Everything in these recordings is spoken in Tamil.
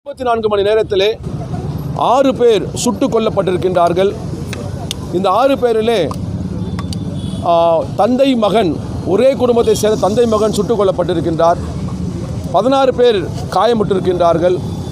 இருபத்தி நான்கு மணி நேரத்திலே ஆறு பேர் சுட்டுக் கொல்லப்பட்டிருக்கின்றார்கள் இந்த ஆறு பேரிலே ஆ, தந்தை மகன் ஒரே குடும்பத்தை சேர்ந்த தந்தை மகன் சுட்டுக் கொல்லப்பட்டிருக்கின்றார் பதினாறு பேர் காயமுற்றிருக்கின்றார்கள்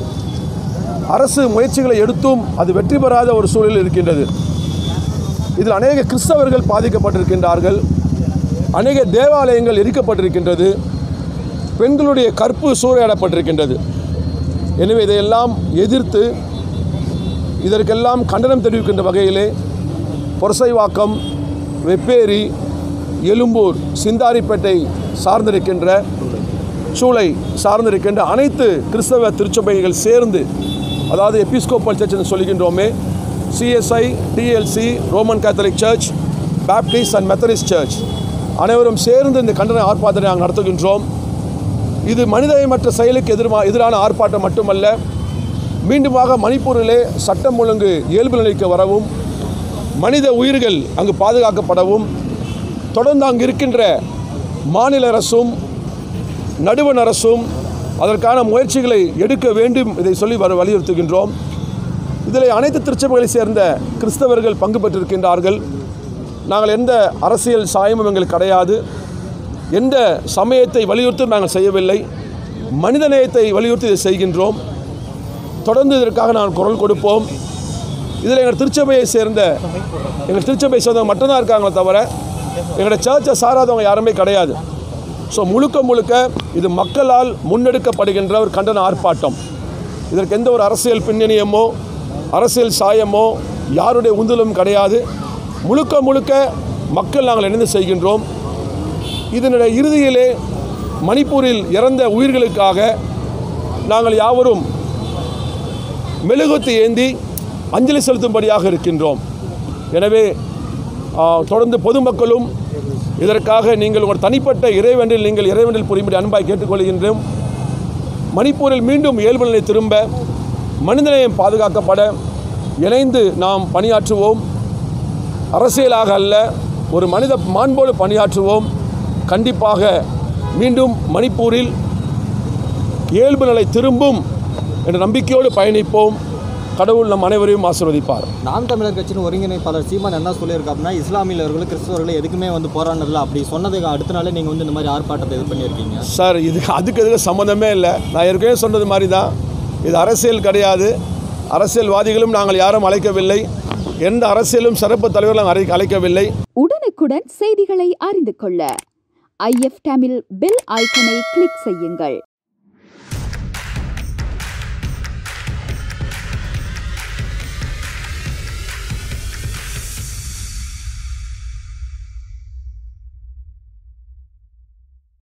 அரசு முயற்சிகளை எடுத்தும் அது வெற்றி பெறாத ஒரு சூழல் இருக்கின்றது இதில் அநேக கிறிஸ்தவர்கள் பாதிக்கப்பட்டிருக்கின்றார்கள் அநேக தேவாலயங்கள் எரிக்கப்பட்டிருக்கின்றது பெண்களுடைய கற்பு சூறையாடப்பட்டிருக்கின்றது எனவே இதையெல்லாம் எதிர்த்து இதற்கெல்லாம் கண்டனம் தெரிவிக்கின்ற வகையிலே பொரசைவாக்கம் வெப்பேரி எழும்பூர் சிந்தாரிப்பேட்டை சார்ந்திருக்கின்ற சூளை சார்ந்திருக்கின்ற அனைத்து கிறிஸ்தவ திருச்சபைகள் சேர்ந்து அதாவது எபிஸ்கோப்பல் சர்ச் என்று சொல்கின்றோமே CSI TLC Roman Catholic church Baptist and Methodist church அனைவரும் சேர்ந்து இந்த கண்டன ஆர்ப்பாட்டத்தை நாங்கள் நடத்துகின்றோம் இது மனிதமற்ற செயலுக்கு எதிர்மா எதிரான ஆர்ப்பாட்டம் மட்டுமல்ல மீண்டுமாக மணிப்பூரிலே சட்டம் ஒழுங்கு இயல்பு நிலைக்கு வரவும் மனித உயிர்கள் அங்கு பாதுகாக்கப்படவும் தொடர்ந்து அங்கு இருக்கின்ற மாநில அரசும் நடுவண் அரசும் அதற்கான முயற்சிகளை எடுக்க வேண்டும் இதை சொல்லி வர வலியுறுத்துகின்றோம் இதில் அனைத்து திருச்சபைகளை சேர்ந்த கிறிஸ்தவர்கள் பங்கு பெற்றிருக்கின்றார்கள் நாங்கள் எந்த அரசியல் சாயமும் எங்களுக்கு கிடையாது எந்த சமயத்தை வலியுறுத்தி நாங்கள் செய்யவில்லை மனிதநேயத்தை வலியுறுத்தி இதை செய்கின்றோம் தொடர்ந்து இதற்காக நான் குரல் கொடுப்போம் இதில் எங்கள் திருச்சபையை சேர்ந்த எங்கள் திருச்சபையை சேர்ந்தவங்க மட்டும்தான் இருக்காங்களே தவிர எங்களோட சர்ச்சை சாராதவங்க யாருமே கிடையாது ஸோ முழுக்க முழுக்க இது மக்களால் முன்னெடுக்கப்படுகின்ற ஒரு கண்டன ஆர்ப்பாட்டம் இதற்கு எந்த ஒரு அரசியல் பின்னணியமோ அரசியல் சாயமோ யாருடைய உந்துதலும் கிடையாது முழுக்க முழுக்க மக்கள் நாங்கள் இணைந்து செய்கின்றோம் இதனுடைய இறுதியிலே மணிப்பூரில் இறந்த உயிர்களுக்காக நாங்கள் யாவரும் மெழுகுத்து ஏந்தி அஞ்சலி செலுத்தும்படியாக இருக்கின்றோம் எனவே ஆ, தொடர்ந்து பொதுமக்களும் இதற்காக நீங்கள் உங்கள் தனிப்பட்ட இறைவனில் நீங்கள் இறைவனில் புரியும்படி அன்பாய் கேட்டுக்கொள்கின்றோம் மணிப்பூரில் மீண்டும் இயல்பு நிலை திரும்ப மனிதநேயம் பாதுகாக்கப்பட இணைந்து நாம் பணியாற்றுவோம் அரசியலாக அல்ல ஒரு மனித மாண்போடு பணியாற்றுவோம் கண்டிப்பாக மீண்டும் மணிப்பூரில் இயல்பு நிலை திரும்பும் என்ற நம்பிக்கையோடு பயணிப்போம் கடவுள் நம் அனைவரையும் ஆசீர்வதிப்பார் நாம் தமிழர் கட்சியின் ஒருங்கிணைப்பாளர் சீமான் என்ன சொல்லியிருக்காருன்னா இஸ்லாமியர்களும் கிறிஸ்தவர்களும் எதுக்குமே வந்து போராடினதில்ல அப்படி சொன்னதுக்கு அடுத்த நாளே நீங்கள் வந்து இந்த மாதிரி ஆர்ப்பாட்டத்தை இது பண்ணியிருக்கீங்க சார் இதுக்கு அதுக்கு இதுக்கு சம்மந்தமே இல்லை நான் ஏற்கனவே சொன்னது மாதிரி தான் இது அரசியல் கிடையாது அரசியல்வாதிகளும் நாங்கள் யாரும் அழைக்கவில்லை எந்த அரசியலும் சிறப்பு தலைவர்களும் நாங்கள் அழை அழைக்கவில்லை உடனுக்குடன் செய்திகளை அறிந்து கொள்ள ஐஎஃப் தமிழ் பெல் ஐக்கனை கிளிக் செய்யுங்கள்